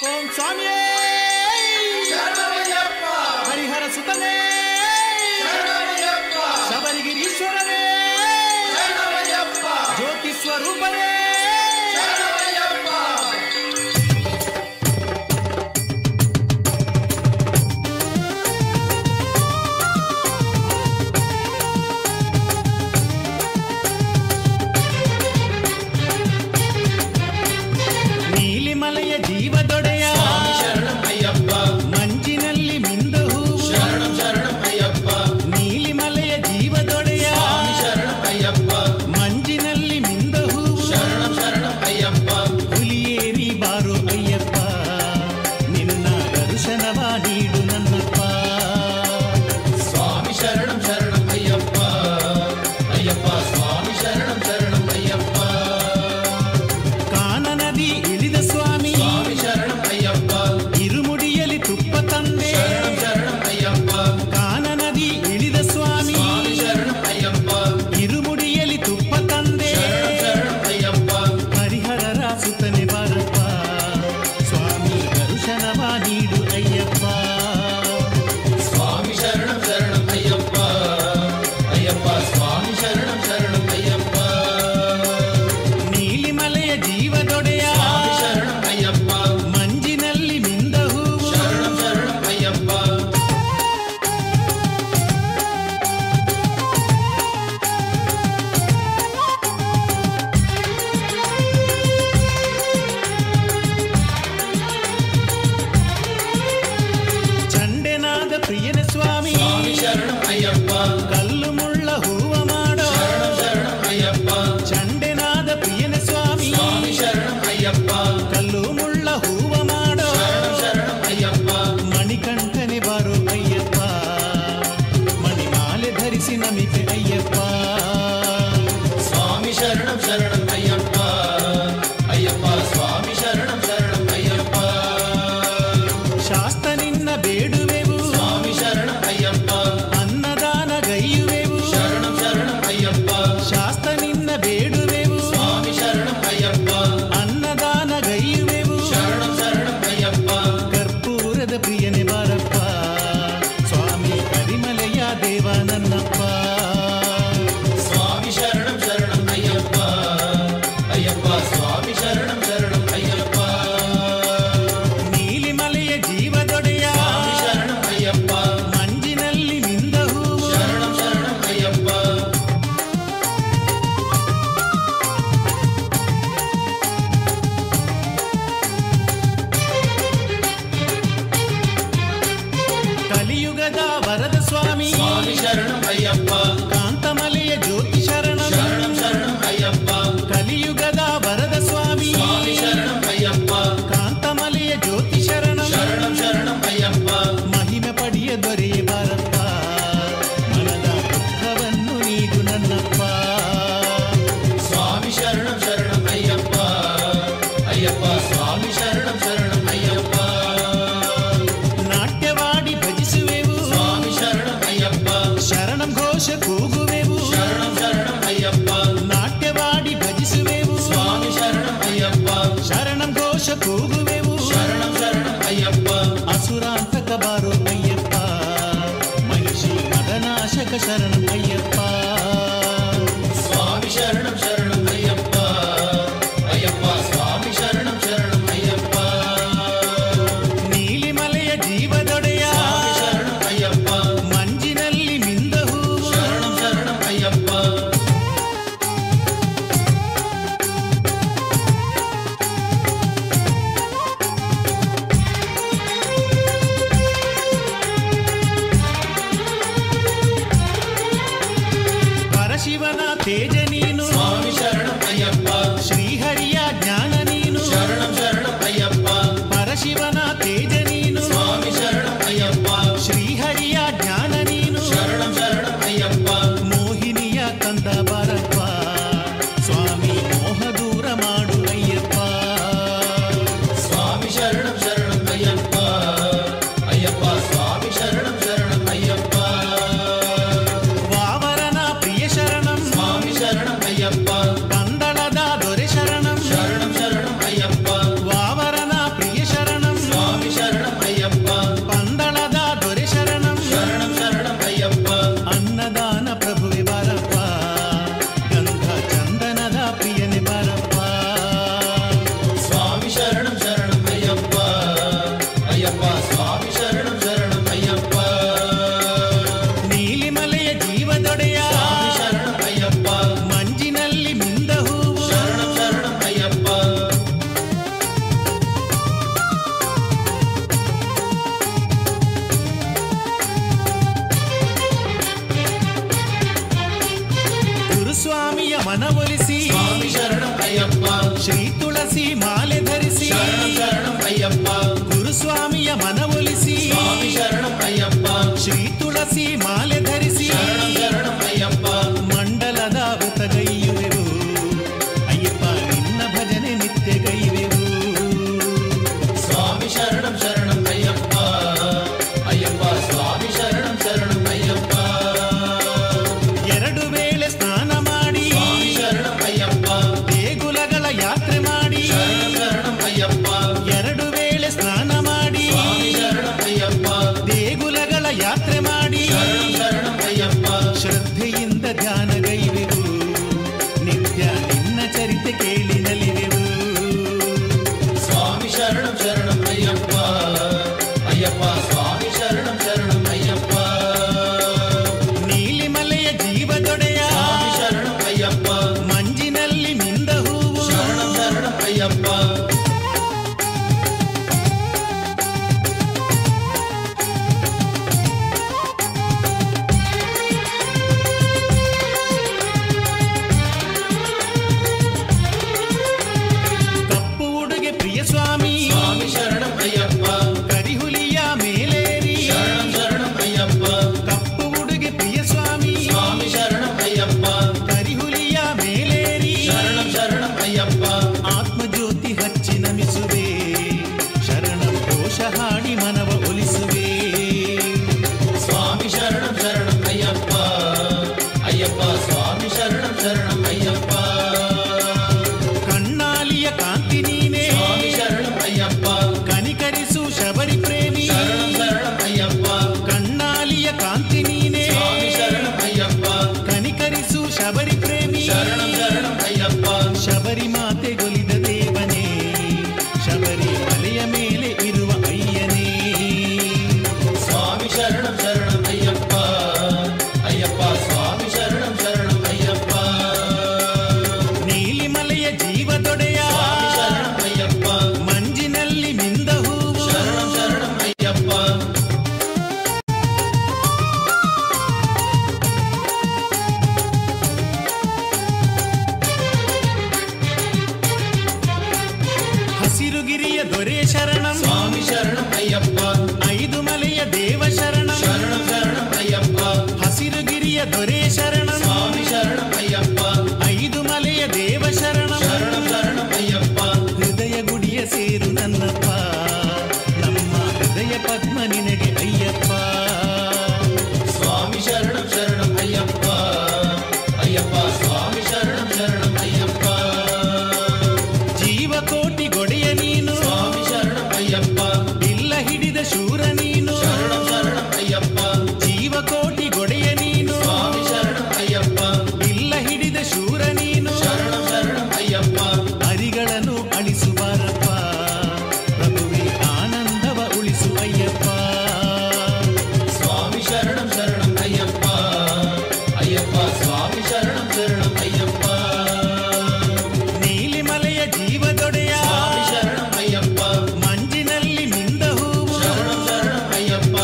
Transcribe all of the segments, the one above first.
ಓಂ ಸ್ವಾಮಿಯೇ ಹರಿಹರ ಸುತನೇ ಶಬರಿಗಿರೀಶ್ವರನೇ ಜ್ಯೋತಿ ಸ್ವರೂಪನೇ ನೀಲಿಮಲೆಯ ಜೀವದೊಡೆಯ ಮಂಜಿನಲ್ಲಿ ಮಿಂದ ಹೂವು ನೀಲಿಮಲೆಯ ಜೀವದೊಡೆಯ ಮಂಜಿನಲ್ಲಿ ಮಿಂದ ಹೂವು ಹುಲಿಯೇರಿ ಬಾರು ಅಯ್ಯಪ್ಪ ನಿನ್ನ ದರ್ಶನವ ನೀಡು ನನ್ನಪ್ಪ ಸ್ವಾಮಿ ಶರಣಂ ಶರಣಂ ಅಯ್ಯಪ್ಪ ಅಯ್ಯಪ್ಪ ಸ್ವಾಮಿ ಶರಣಂ ಶರಣಂ ಅಯ್ಯಪ್ಪ ಕಾನ ನದಿ ಇಳಿದ ಸ್ವಾಮಿ ಸ್ವಾಮಿ ಶರಣಂ ಅಯ್ಯಪ್ಪ ಇರುಮುಡಿಯಲ್ಲಿ ತುಪ್ಪ ತಂದೆ ಶರಣಂ ಶರಣಂ ಅಯ್ಯಪ್ಪ ಕಾನ ನದಿ ಇಳಿದ ಸ್ವಾಮಿ ಸ್ವಾಮಿ ಶರಣಂ ಅಯ್ಯಪ್ಪ ಇರುಮುಡಿಯಲ್ಲಿ ತುಪ್ಪ ತಂದೆ ಶರಣಂ ಶರಣಂ ಅಯ್ಯಪ್ಪ ಹರಿಹರರ ಸುತನೆ ಬಾರಪ್ಪ ಸ್ವಾಮಿ ದರ್ಶನವ ನೀಡು ಅಯ್ಯಪ್ಪ ಸ್ವಾಮಿ ಶರಣಂ ಶರಣಂ ಅಯ್ಯಪ್ಪ ಅಯ್ಯಪ್ಪ ಸ್ವಾಮಿ ಶರಣಂ ಶರಣಂ ಅಯ್ಯಪ್ಪ ನೀಲಿಮಲೆಯ ಜೀವದೊಡೆಯ ಸ್ವಾಮಿ ಶರಣಂ ಅಯ್ಯಪ್ಪ ಮಂಜಿನಲ್ಲಿ ಮಿಂದ ಹೂವು ಶರಣಂ ಶರಣಂ ಅಯ್ಯಪ್ಪ ಚಂಡೆನಾದ ಪ್ರಿಯನ ಸ್ವಾಮಿ ಸ್ವಾಮಿ ಶರಣಂ ಅಯ್ಯಪ್ಪ ಕಲ್ಲು ಮುಳ್ಳ ಹೂವ ಮಾಡೋ ಶರಣಂ ಶರಣಂ ಅಯ್ಯಪ್ಪ ಚಂಡೆನಾದ ಪ್ರಿಯನ ಸ್ವಾಮಿ ಸ್ವಾಮಿ ಶರಣಂ ಅಯ್ಯಪ್ಪ ಕಲ್ಲು ಮುಳ್ಳ ಹೂವ ಮಾಡೋ ಶರಣಂ ಶರಣಂ ಅಯ್ಯಪ್ಪ ಮಣಿಕಂಠನೆ ಬಾರೋ ಅಯ್ಯಪ್ಪ ಮಣಿಮಾಲೆ ಧರಿಸಿ ನಮಿತೆ ಅಯ್ಯಪ್ಪ ಸ್ವಾಮಿ ಶರಣಂ ಶರಣಂ ಅಯ್ಯಪ್ಪ ಅಯ್ಯಪ್ಪ ಸ್ವಾಮಿ ಶರಣಂ ಶರಣಂ ಅಯ್ಯಪ್ಪ ಶಾಸ್ತ ನಿನ್ನ ಬೇಡುವೆವು ಸ್ವಾಮಿ ಶರಣಂ ಅಯ್ಯಪ್ಪ ಅನ್ನದಾನ ಗೈಯುವೆವು ಶರಣಂ ಶರಣಂ ಅಯ್ಯಪ್ಪ ಶಾಸ್ತ ನಿನ್ನ ಬೇಡುವೆವು ಸ್ವಾಮಿ ಶರಣಂ ಅಯ್ಯಪ್ಪ ಅನ್ನದಾನ ಗೈಯುವೆವು ಶರಣಂ ಶರಣಂ ಅಯ್ಯಪ್ಪ ಕರ್ಪೂರದ ಪ್ರಿಯನೆ ಬಾರಪ್ಪ ಸ್ವಾಮಿ ಕರಿಮಲೆಯ ದೇವ ನನ್ನಪ್ಪ ಸ್ವಾಮಿ ಶರಣಂ ಶರಣಂ ಅಯ್ಯಪ್ಪ ಅಯ್ಯಪ್ಪ ಸ್ವಾಮಿ ಶರಣಂ ಶರಣಂ ಅಯ್ಯಪ್ಪ ನೀಲಿಮಲೆಯ ಜೀವದೊಡೆಯ ಸ್ವಾಮಿ ಶರಣಂ ಅಯ್ಯಪ್ಪ ಮಂಜಿನಲ್ಲಿ ನಿಂದ ಹೂವು ಶರಣಂ ಶರಣಂ ಅಯ್ಯಪ್ಪ ಕಲಿಯುಗದ ವರದ ಸ್ವಾಮಿ ಸ್ವಾಮಿ ಶರಣಂ ಅಯ್ಯಪ್ಪ ಕಾಂತಮಲೆಯ ಜ್ಯೋತಿ ಶರಣಂ ಶರಣಂ ಶರಣಂ ಅಯ್ಯಪ್ಪ ಕಲಿಯುಗದ ವರದ ಸ್ವಾಮಿ ಸ್ವಾಮಿ ಶರಣಂ ಅಯ್ಯಪ್ಪ ಕಾಂತಮಲೆಯ ಜ್ಯೋತಿ ಶರಣಂ ಶರಣಂ ಶರಣಂ ಅಯ್ಯಪ್ಪ ಮಹಿಮೆ ಪಡೆಯ ದೊರೆಯ ಬಾರಪ್ಪ ಮನದ ದುಃಖವನ್ನು ನೀಡು ನನ್ನಪ್ಪ ಸ್ವಾಮಿ ಶರಣಂ ಶರಣಂ ಅಯ್ಯಪ್ಪ ಅಯ್ಯಪ್ಪ ಸ್ವಾಮಿ ಶರಣಂ ಶರಣಂ ಅಯ್ಯಪ್ಪ ನಾಟ್ಯವಾಡಿ ಭಜಿಸುವೆವು ಸ್ವಾಮಿ ಶರಣಂ ಅಯ್ಯಪ್ಪ ಶರಣಂ ಘೋಷ ಕೂಗುವೆವು ಶರಣಂ ಶರಣಂ ಅಯ್ಯಪ್ಪ ನಾಟ್ಯವಾಡಿ ಭಜಿಸುವೆವು ಸ್ವಾಮಿ ಶರಣಂ ಅಯ್ಯಪ್ಪ ಶರಣಂ ಘೋಷ ಕೂಗುವೆವು ಶರಣಂ ಶರಣಂ ಅಯ್ಯಪ್ಪ ಅಸುರಾಂತಕ ಬಾರೋ ಅಯ್ಯಪ್ಪ ಮಹಿಷಿ ಮದನಾಶಕ ಶರಣಂ ಅಯ್ಯಪ್ಪ ಸ್ವಾಮಿ ಶರಣಂ ಶರಣಂ ಅಯ್ಯಪ್ಪ ಅಯ್ಯಪ್ಪ ಸ್ವಾಮಿ ಶರಣಂ ಶರಣಂ ಅಯ್ಯಪ್ಪ ನೀಲಿಮಲೆಯ ಜೀವದೊಡೆಯ ಸ್ವಾಮಿ ಶರಣಂ ಅಯ್ಯಪ್ಪ ಮಂಜಿನಲ್ಲಿ ಮಿಂದ ಹೂವು ಶರಣಂ ಶರಣಂ ಅಯ್ಯಪ್ಪ ಕಪ್ಪು ಉಡುಗೆ ಪ್ರಿಯ ಸ್ವಾಮಿ ಸ್ವಾಮಿ ಶರಣಂ ಅಯ್ಯಪ್ಪ ಕರಿಹುಲಿಯ ಮೇಲೇರಿ ಶರಣಂ ಶರಣಂ ಅಯ್ಯಪ್ಪ ಕಪ್ಪು ಉಡುಗೆ ಪ್ರಿಯ ಸ್ವಾಮಿ ಸ್ವಾಮಿ ಶರಣಂ ಅಯ್ಯಪ್ಪ ಕರಿಹುಲಿಯ ಮೇಲೇರಿ ಶರಣಂ ಶರಣಂ ಅಯ್ಯಪ್ಪ ಆತ್ಮಜ್ಯೋತಿ ಹಚ್ಚಿ ನಮಿಸುವೆ ಶರಣಂ ಕೋಶ ಹಾಡಿ ಮನವ ಒಲಿಸುವೆ ಸ್ವಾಮಿ ಶರಣಂ ಶರಣಂ ಅಯ್ಯಪ್ಪ ಅಯ್ಯಪ್ಪ ಸ್ವಾಮಿ ಶರಣಂ ಶರಣಂ ಅಯ್ಯಪ್ಪ ಕಣ್ಣಾಲಿಯ ಕಾಂತಿ ನೀನೇ ಸ್ವಾಮಿ ಶರಣಂ ಅಯ್ಯಪ್ಪ ಕನಿಕರಿಸು ಶಬರಿ ಪ್ರೇಮಿ ಶರಣಂ ಶರಣಂ ಅಯ್ಯಪ್ಪ ಕಣ್ಣಾಲಿಯ ಕಾಂತಿ ನೀನೇ ಸ್ವಾಮಿ ಶರಣಂ ಅಯ್ಯಪ್ಪ ಕನಿಕರಿಸು ಶಬರಿ ಪ್ರೇಮಿ ಶರಣಂ ಶರಣಂ ಅಯ್ಯಪ್ಪ ಶಬರಿ ಮಾತೆಗೊಲಿದ ದೇವನೇ ಶಬರಿ ಮಲೆಯ ಮೇಲೆ ಇರುವ ಅಯ್ಯನೇ ಸ್ವಾಮಿ ಶರಣಂ ಶರಣಂ ಅಯ್ಯಪ್ಪ ಅಯ್ಯಪ್ಪ ಸ್ವಾಮಿ ಶರಣಂ ಶರಣಂ ಅಯ್ಯಪ್ಪ ನೀಲಿಮಲೆಯ ಜೀವದೊಡೆಯ ಸ್ವಾಮಿ ಶರಣಂ ಅಯ್ಯಪ್ಪ ಮಂಜಿನಲ್ಲಿ ಮಿಂದ ಹೂವು ಶರಣಂ ಶರಣಂ ಅಯ್ಯಪ್ಪ ಹಸಿರುಗಿರಿಯ ದೊರೆ ಶರಣಂ ಸ್ವಾಮಿ ಶರಣಂ ಅಯ್ಯಪ್ಪ ಐದು ಮಲೆಯ ದೇವ ಶರಣಂ ಶರಣಂ ಶರಣಂ ಅಯ್ಯಪ್ಪ ಹಸಿರುಗಿರಿಯ ದೊರೆ ಶರಣಂ ಸ್ವಾಮಿ ಶರಣಂ ಅಯ್ಯಪ್ಪ ಐದು ಮಲೆಯ ದೇವ ಶರಣಂ ಶರಣಂ ಶರಣಂ ಅಯ್ಯಪ್ಪ ಹೃದಯ ಗುಡಿಯ ಸೇರು ನನ್ನಪ್ಪ ನಮ್ಮ ಹೃದಯ ಪದ್ಮ ನಿನಗೆ ಅಯ್ಯಪ್ಪ ಸ್ವಾಮಿ ಶರಣಂ ಶರಣಂ ಅಯ್ಯಪ್ಪ ಅಯ್ಯಪ್ಪ ಸ್ವಾಮಿ ಶರಣಂ ಶರಣಂ ಅಯ್ಯಪ್ಪ ಜೀವಕೋಟಿ ಗೊಡೆಯ ನೀನು ಸ್ವಾಮಿ ಶರಣಂ ಅಯ್ಯಪ್ಪ ಇಲ್ಲ ಹಿಡಿದ ಶೂರ ನೀನು ಶರಣಂ ಶರಣಂ ಅಯ್ಯಪ್ಪ ಜೀವಕೋಟಿ ಗೊಡೆಯ ನೀನು ಸ್ವಾಮಿ ಶರಣಂ ಅಯ್ಯಪ್ಪ ಇಲ್ಲ ಹಿಡಿದ ಶೂರ ನೀನು ಶರಣಂ ಶರಣಂ ಅಯ್ಯಪ್ಪ ಹರಿಗಳನ್ನು ಅಳಿಸುವಾರಪ್ಪ ಪ್ರಭುವೆ ಆನಂದವ ಉಳಿಸು ಅಯ್ಯಪ್ಪ ಸ್ವಾಮಿ ಶರಣಂ ಶರಣಂ ಅಯ್ಯಪ್ಪ ಅಯ್ಯಪ್ಪ ಸ್ವಾಮಿ ಶರಣಂ ಶರಣಂ ಅಯ್ಯಪ್ಪ ನೀಲಿಮಲೆಯ ಜೀವದೊಡೆಯ ಸ್ವಾಮಿ ಶರಣಂ ಅಯ್ಯಪ್ಪ ಮಂಜಿನಲ್ಲಿ ಮಿಂದ ಹೂವು ಶರಣಂ ಶರಣಂ ಅಯ್ಯಪ್ಪ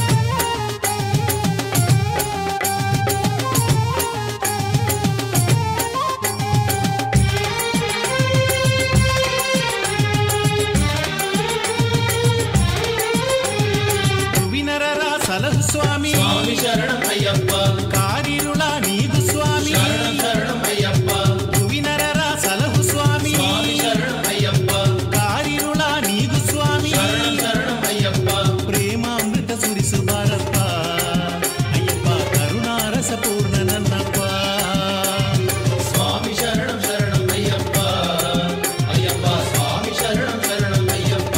ಹೂವಿನರರ ಸಲಹು ಸ್ವಾಮಿ ಸ್ವಾಮಿ ಶರಣಂ ಅಯ್ಯಪ್ಪ ಕಾರಿರುಳ ನೀದು ಸ್ವಾಮಿ ಶರಣಂ ಶರಣಂ ಅಯ್ಯಪ್ಪ ಹೂವಿನರರ ಸಲಹು ಸ್ವಾಮಿ ಸ್ವಾಮಿ ಶರಣಂ ಅಯ್ಯಪ್ಪ ಕಾರಿರುಳ ನೀದು ಸ್ವಾಮಿ ಶರಣಂ ಶರಣಂ ಅಯ್ಯಪ್ಪ ಪ್ರೇಮಾಮೃತ ಸುರಿಸುವಾರಪ್ಪ ಅಯ್ಯಪ್ಪ ಕರುಣಾರಸ ಪೂರ್ಣ ನನ್ನಪ್ಪ ಸ್ವಾಮಿ ಶರಣಂ ಶರಣಂ ಅಯ್ಯಪ್ಪ ಅಯ್ಯಪ್ಪ ಸ್ವಾಮಿ ಶರಣಂ ಶರಣಂ ಅಯ್ಯಪ್ಪ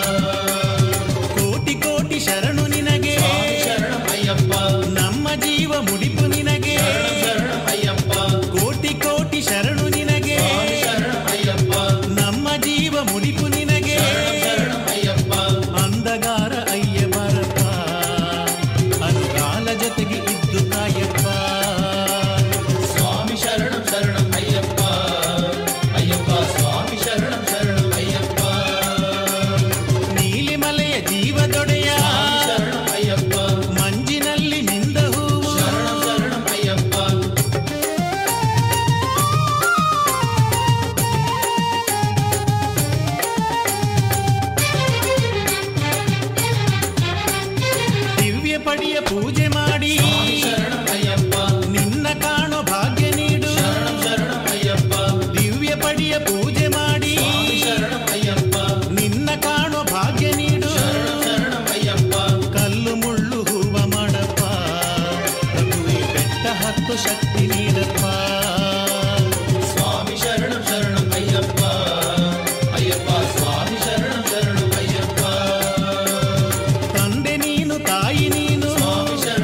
ಕೋಟಿ ಕೋಟಿ ಶರಣು ನಿನಗೆ ಸ್ವಾಮಿ ಶರಣಂ ಅಯ್ಯಪ್ಪ ನಮ್ಮ ಜೀವ ಮುಡಿಪು ನಿನಗೆ ಶರಣಂ ಶರಣಂ ಅಯ್ಯಪ್ಪ ಕೋಟಿ ಕೋಟಿ ಶರಣು ನಿನಗೆ ಸ್ವಾಮಿ ಶರಣಂ ಅಯ್ಯಪ್ಪ ನಮ್ಮ ಜೀವ ಮುಡಿಪು ನಿನಗೆ ಶರಣಂ ಶರಣಂ ಅಯ್ಯಪ್ಪ ಅಂದಗಾರ ಅಯ್ಯ ಬರಪ್ಪ ಅನುಕಾಲ ಜೊತೆಗೆ ಇದ್ದು ಕಾಯಪ್ಪ ಸ್ವಾಮಿ ಶರಣಂ ಶರಣಂ ಅಯ್ಯಪ್ಪ ಅಯ್ಯಪ್ಪ ಸ್ವಾಮಿ ಶರಣಂ ಶರಣಂ ಅಯ್ಯಪ್ಪ ನೀಲಿಮಲೆಯ ಜೀವದೊಡೆಯ ಸ್ವಾಮಿ ಶರಣಂ ಅಯ್ಯಪ್ಪ ಮಂಜಿನಲ್ಲಿ ಮಿಂದ ಹೂವು ಶರಣಂ ಶರಣಂ ಅಯ್ಯಪ್ಪ ದಿವ್ಯ ಪಡಿಯ ಪೂಜೆ ಮಾಡಿ ಸ್ವಾಮಿ ಶರಣಂ ಅಯ್ಯಪ್ಪ ನಿನ್ನ ಕಾಣೋ ಭಾಗ್ಯ ನೀಡು ಶರಣಂ ಶರಣಂ ಅಯ್ಯಪ್ಪ ದಿವ್ಯ ಪಡಿಯ ಪೂಜೆ ಮಾಡಿ ಸ್ವಾಮಿ ಶರಣಂ ಅಯ್ಯಪ್ಪ ನಿನ್ನ ಕಾಣೋ ಭಾಗ್ಯ ನೀಡು ಶರಣಂ ಶರಣಂ ಅಯ್ಯಪ್ಪ ಕಲ್ಲು ಮುಳ್ಳು ಹೂವ ಮಾಡಪ್ಪ ಪ್ರಭುವೆ ಬೆಟ್ಟ ಹತ್ತು ಶಕ್ತಿ ನೀಡಪ್ಪ ಸ್ವಾಮಿ ಶರಣಂ ಶರಣಂ ಅಯ್ಯಪ್ಪ ಅಯ್ಯಪ್ಪ ಸ್ವಾಮಿ ಶರಣಂ ಶರಣಂ ಅಯ್ಯಪ್ಪ ತಂದೆ ನೀನು ತಾಯಿ ನೀನು ಸ್ವಾಮಿ ಶರಣಂ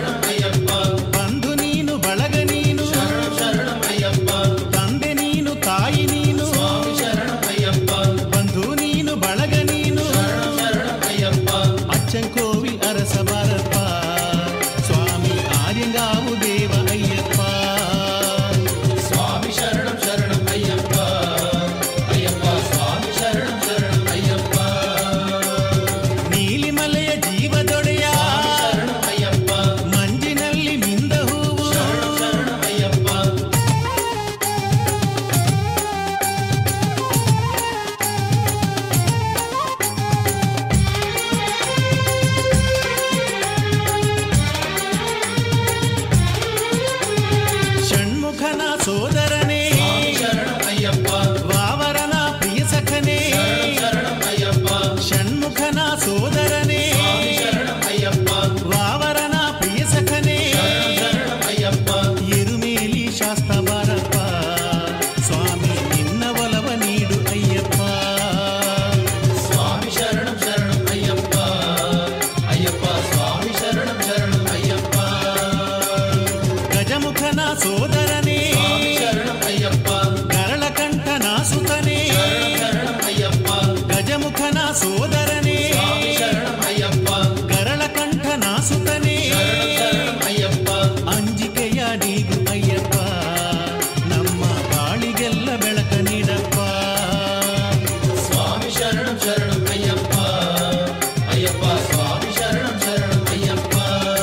சரணம் சரணம் ஐயப்பா ஐயப்பா சுவாமி சரணம் சரணம் ஐயப்பா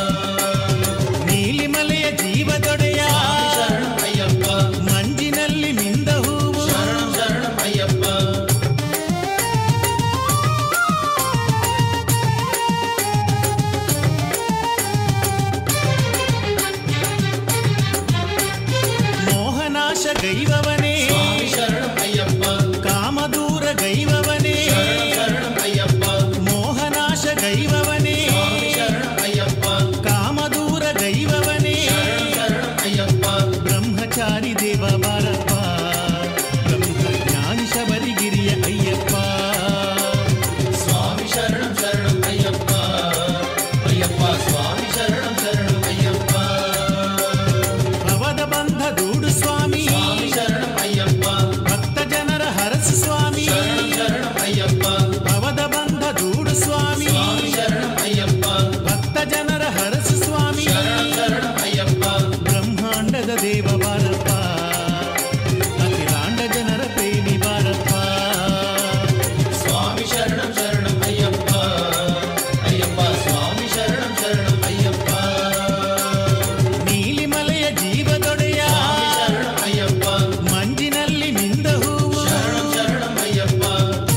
ನೀಲಿಮಲೆಯ ಜೀವದೊಡೆಯ சரணம் ஐயப்பா ಮಂಜಿನಲ್ಲಿ ಮಿಂದ ಹೂವು சரணம் சரணம் ஐயப்பா ಮೋಹನಾಶ ಗೈವವನೇ சுவாமி சரணம் ஐயப்பா ಕಾಮದೂರ ಗೈವವನೇ சரணம் சரணம் ஐயப்பா ಮೋಹನಾಶ ಗೈವವನೇ சுவாமி சரணம் ஐயப்பா ಕಾಮದೂರ ಗೈವವನೇ சரணம் சரணம் ஐயப்பா ಬ್ರಹ್ಮಚಾರಿ ದೇವ ಬಾರಪ್ಪ ಬ್ರಹ್ಮಜ್ಞಾನಿ ಶಬರಿಗಿರಿಯ ಅಯ್ಯಪ್ಪ சுவாமி சரணம் சரணம் ஐயப்பா ஐயப்பா சுவாமி சரணம் சரணம் ஐயப்பா ಭವದ ಬಂಧ ದೂಡು ಸ್ವಾಮಿ சுவாமி சரணம் ஐயப்பா ಭಕ್ತ ಜನರ ಹರಸು ಸ್ವಾಮಿ சரணம் சரணம் ஐயப்பா ಭವದ ಬಂಧ ದೂಡು ಸ್ವಾಮಿ சுவாமி சரணம் ஐயப்பா ಭಕ್ತ ಜನರ ಹರಸು ಸ್ವಾಮಿ சரணம் சரணம் ஐயப்பா ಬ್ರಹ್ಮಾಂಡದ ದೇವ ಬಾರಪ್ಪ ಅಖಿಲಾಂಡ ಜನರ ಪ್ರೇಮಿ ಬಾರಪ್ಪ சுவாமி சரணம் சரணம் ஐயப்பா ஐயப்பா சுவாமி சரணம் சரணம் ஐயப்பா ನೀಲಿಮಲೆಯ ಜೀವದೊಡೆಯ சுவாமி சரணம் ஐயப்பா ಮಂಜಿನಲ್ಲಿ ಮಿಂದ ಹೂವು சரணம் சரணம் ஐயப்பா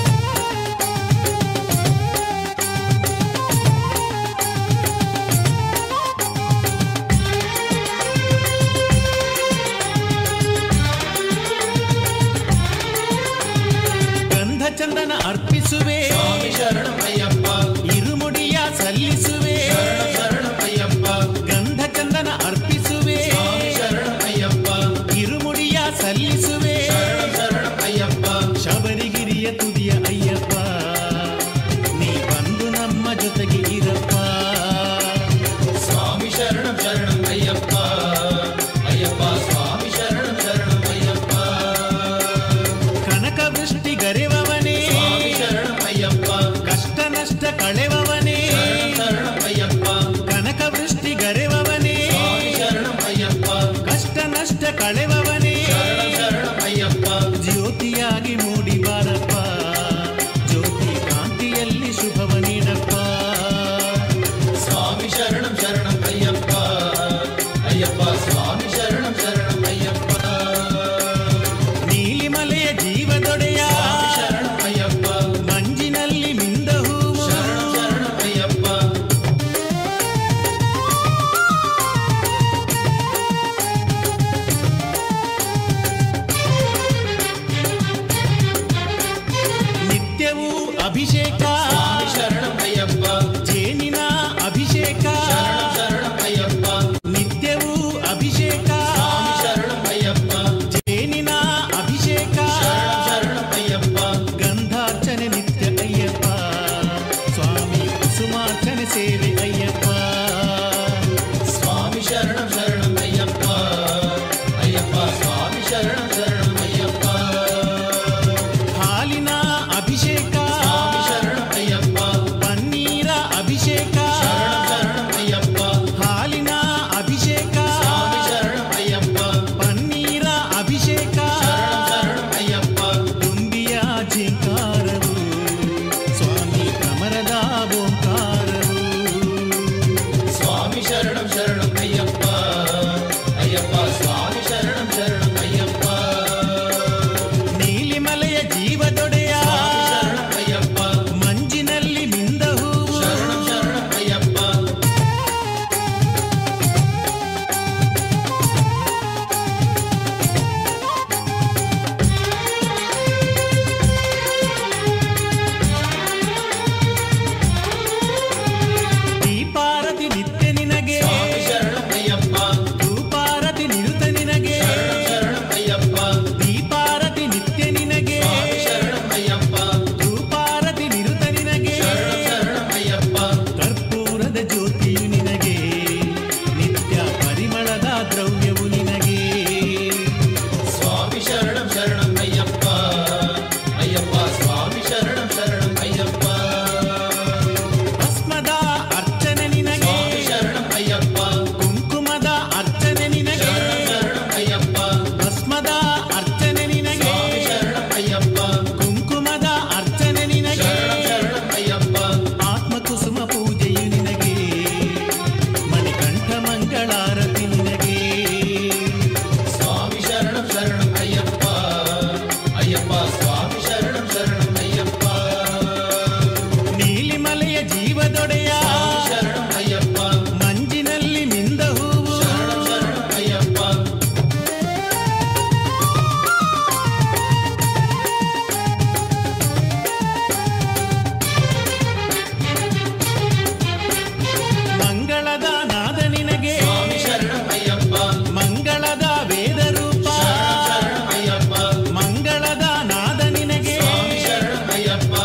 ಗಂಧ ಚಂದನ ಅರ್ಪಿಸುವೆ சுவாமி சரணம் ஐயப்பா ಇರುಮುಡಿಯ ಸಲ್ಲಿಸುವೆ சரணம் சரணம் ஐயப்பா ಗಂಧ ಚಂದನ ಅರ್ಪಿಸುವೆ சுவாமி சரணம் ஐயப்பா ಇರುಮುಡಿಯ ಸಲ್ಲಿಸುವೆ சரணம் சரணம் ஐயப்பா ಶಬರಿಗಿರಿಯ ತುದಿಯ ಅಯ್ಯಪ್ಪ ನೀ ಬಂದು ನಮ್ಮ ಜೊತೆಗೆ ಇರಪ್ಪ சுவாமி சரணம் சரணம் ஐயப்பா ஐயப்பா சுவாமி சரணம் சரணம் ஐயப்பா ಕನಕ ವೃಷ್ಟಿ ಗರೆವವನೇ சுவாமி சரணம் ஐயப்பா ಕಷ್ಟ ನಷ್ಟ ಕಳೆವವನೇ சரணம் சரணம் ஐயப்பா ಕನಕ ವೃಷ್ಟಿ ಗರೆವವನೇ சுவாமி சரணம் ஐயப்பா ಕಷ್ಟ ನಷ್ಟ ಕಳೆವವನೇ சரணம் சரணம் ஐயப்பா ಜ್ಯೋತಿಯಾಗಿ ಮೂಡಿ ಬಾರಪ್ಪ ಜ್ಯೋತಿ ಕಾಂತಿಯಲ್ಲಿ ಶುಭವ ನೀಡಪ್ಪ சுவாமி சரணம் சரணம் ஐயப்பா ஐயப்பா சுவாமி சரணம் சரணம் ஐயப்பா ನೀಲಿಮಲೆಯ ಜೀವದೊಡೆಯ சுவாமி சரணம் ஐயப்பா ಮಂಜಿನಲ್ಲಿ ಮಿಂದ ಹೂವು சரணம் சரணம் ஐயப்பா ನಿತ್ಯವೂ ಅಭಿಷೇಕ சுவாமி சரணம் ஐயப்பா ಜೇನಿನ ಅಭಿಷೇಕ சரணம் சரணம் ஐயப்பா ನಿತ್ಯವೂ ಅಭಿಷೇಕ சுவாமி சரணம் ஐயப்பா ಜೇನಿನ ಅಭಿಷೇಕ சரணம் சரணம் ஐயப்பா ಗಂಧಾರ್ಚನೆ ನಿತ್ಯ ಅಯ್ಯಪ್ಪ ಸ್ವಾಮಿ ಕುಸುಮಾರ್ಚನೆ ಸೇವೆ ಅಯ್ಯಪ್ಪ சுவாமி சரணம் சரணம் ஐயப்பா ஐயப்பா சுவாமி சரணம் சரணம் ஐயப்பா ಹಾಲಿನ ಅಭಿಷೇಕ சுவாமி சரணம் ஐயப்பா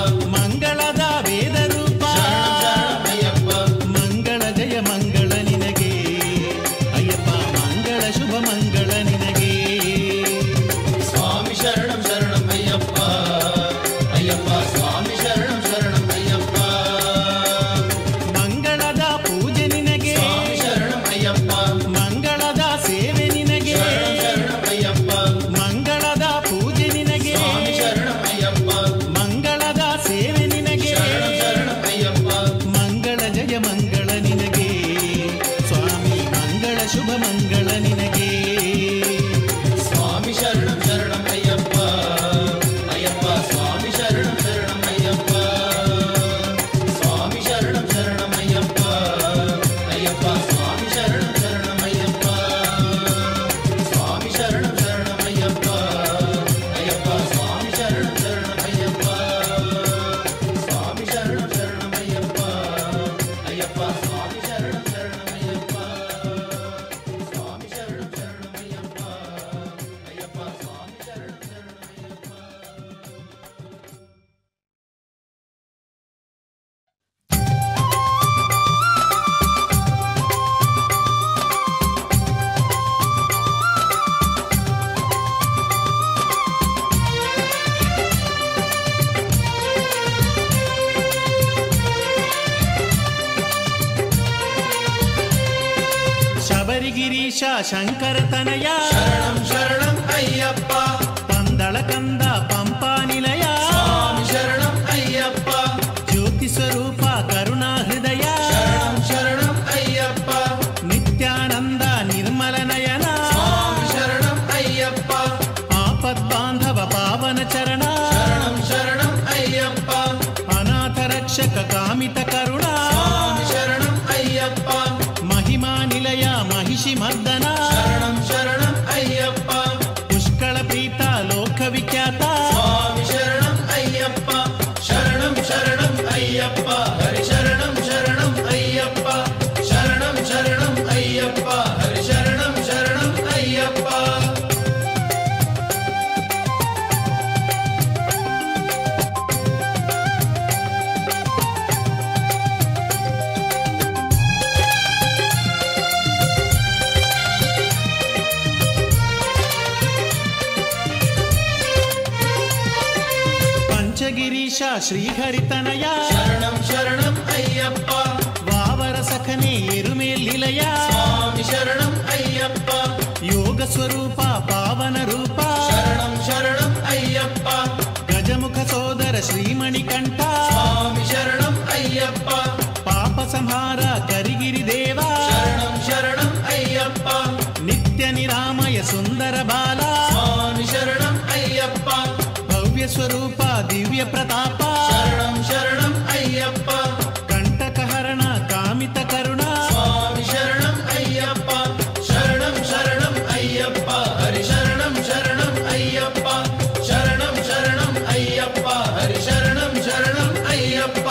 ಮಂಗಳದ ವೇದ ರೂಪ ಶರಣಂ ಅಯ್ಯಪ್ಪ ಮಂಗಳ ಜಯ ಮಂಗಳ ನಿನಗೆ ಅಯ್ಯಪ್ಪ ಮಂಗಳ ಶುಭ ಮಂಗಳ ನಿನಗೆ ಸ್ವಾಮಿ ಶರಣಂ ಶರಣಂ ಅಯ್ಯಪ್ಪ ಅಯ್ಯಪ್ಪ ಸ್ವಾಮಿ ಶರಣಂ ಶರಣಂ ಅಯ್ಯಪ್ಪ ಮಂಗಳದ ಪೂಜೆ ನಿನಗೆ ಸ್ವಾಮಿ ಶರಣಂ ಅಯ್ಯಪ್ಪ ಮಂಗಳದ ಸೇವೆ ನಿನಗೆ ಶರಣಂ ಶರಣಂ ಅಯ್ಯಪ್ಪ ಮಂಗಳದ ಪೂಜೆ ನಿನಗೆ ಸ್ವಾಮಿ ಶರಣಂ ಅಯ್ಯಪ್ಪ ಮಂಗಳದ ಸೇವೆ ನಿನಗೆ ಶರಣಂ ಶರಣಂ ಅಯ್ಯಪ್ಪ ಮಂಗಳ ಜಯ ಮಂಗಳ ನಿನಗೆ ಸ್ವಾಮಿ ಮಂಗಳ ಶುಭ ಮಂಗಳ ನಿನಗೆ ಸ್ವಾಮಿ ಶರಣಂ ಶರಣಂ ಅಯ್ಯಪ್ಪ ಅಯ್ಯಪ್ಪ ಸ್ವಾಮಿ ಶರಣಂ ಶರಣಂ ಅಯ್ಯಪ್ಪ ಸ್ವಾಮಿ ಶರಣಂ ಶರಣಂ ಅಯ್ಯಪ್ಪ ಅಯ್ಯಪ್ಪ ಸ್ವಾಮಿ ಶರಣಂ ಶರಣಂ ಅಯ್ಯಪ್ಪ ಸ್ವಾಮಿ ಶರಣಂ ಶರಣಂ ಅಯ್ಯಪ್ಪ ಅಯ್ಯಪ್ಪ ಸ್ವಾಮಿ ಶರಣಂ ಶರಣಂ ಅಯ್ಯಪ್ಪ ಸ್ವಾಮಿ ಶರಣಂ ಶರಣಂ ಅಯ್ಯಪ್ಪ ಅಯ್ಯಪ್ಪ ಸ್ವಾಮಿ ಶರಣಂ ಶರಣಂ ಅಯ್ಯಪ್ಪ ಸ್ವಾಮಿ ಶರಣಂ ಶರಣಂ ಅಯ್ಯಪ್ಪ ಅಯ್ಯಪ್ಪ ಸ್ವಾಮಿ ಶರಣಂ ಶರಣಂ ಅಯ್ಯಪ್ಪ ಶಬರಿಗಿರೀಶ ಶಂಕರ ತನಯ ಶರಣಂ ಶರಣಂ ಅಯ್ಯಪ್ಪ ಪಂದಳ ಕಂದ ಪಂಪಾ ನಿಲಯ ಸ್ವಾಮಿ ಶರಣಂ ಅಯ್ಯಪ್ಪ ಜ್ಯೋತಿ ಸ್ವರೂಪ ಕರುಣಾ ಹೃದಯ ಶರಣಂ ಶರಣಂ ಅಯ್ಯಪ್ಪ ನಿತ್ಯಾನಂದ ನಿರ್ಮಲ ನಯನ ಸ್ವಾಮಿ ಶರಣಂ ಅಯ್ಯಪ್ಪ ಆಪದ್ ಬಾಂಧವ ಪಾವನ ಚರಣ ಶರಣಂ ಶರಣಂ ಅಯ್ಯಪ್ಪ ಅನಾಥ ರಕ್ಷಕ ಕಾಮಿತ ಕರುಣ ಸ್ವಾಮಿ ಶರಣಂ ಅಯ್ಯಪ್ಪ ಮಹಿಮಾ ನಿಲಯ ಮಹಿಷಿ ಮರ್ದನ ಶರಣಂ ಶರಣಂ ಅಯ್ಯಪ್ಪ ಪುಷ್ಕಳ ಪ್ರೀತ ಲೋಕ ವಿಖ್ಯಾತ ಸ್ವಾಮಿ ಶರಣಂ ಅಯ್ಯಪ್ಪ ಶರಣಂ ಶರಣಂ ಅಯ್ಯಪ್ಪ ಹರಿ ಶರಣಂ ಶರಣಂ ಅಯ್ಯಪ್ಪ ಶರಣಂ ಶರಣಂ ಅಯ್ಯಪ್ಪ ಹರಿ ಶರಣಂ ಶರಣಂ ಅಯ್ಯಪ್ಪ ಪಂಚಗಿರೀಶ ಶ್ರೀಹರಿತನಯ ಶರಣಂ ಶರಣಂ ಅಯ್ಯಪ್ಪ ವಾವರ ಸಖನೆ ಎರುಮೇಲಿಲಯ ಸ್ವಾಮಿ ಶರಣಂ ಅಯ್ಯಪ್ಪ ಯೋಗ ಸ್ವರೂಪ ಪಾವನ ರೂಪ ಶರಣಂ ಶರಣಂ ಅಯ್ಯಪ್ಪ ಗಜಮುಖ ಸೋದರ ಶ್ರೀಮಣಿಕಂಠ ಸ್ವಾಮಿ ಶರಣಂ ಅಯ್ಯಪ್ಪ ಪಾಪ ಸಂಹಾರ ಕರಿಗಿರಿ ದೇವ ಶರಣಂ ಶರಣಂ ಅಯ್ಯಪ್ಪ ನಿತ್ಯ ನಿರಾಮಯ ಸುಂದರ ಬಾಲ ಸ್ವಾಮಿ ಶರಣಂ ಅಯ್ಯಪ್ಪ ಭವ್ಯ ಸ್ವರೂಪ ದಿವ್ಯ ಪ್ರತಾಪ ಶರಣಂ ಶರಣಂ ಅಯ್ಯಪ್ಪ ಕಂಟಕಹರಣ ಕಾಮಿತ ಕರುಣ ಸ್ವಾಮಿ ಶರಣಂ ಅಯ್ಯಪ್ಪ ಶರಣಂ ಶರಣಂ ಅಯ್ಯಪ್ಪ ಹರಿ ಶರಣಂ ಶರಣಂ ಅಯ್ಯಪ್ಪ ಶರಣಂ ಶರಣಂ ಅಯ್ಯಪ್ಪ ಹರಿ ಶರಣಂ ಶರಣಂ ಅಯ್ಯಪ್ಪ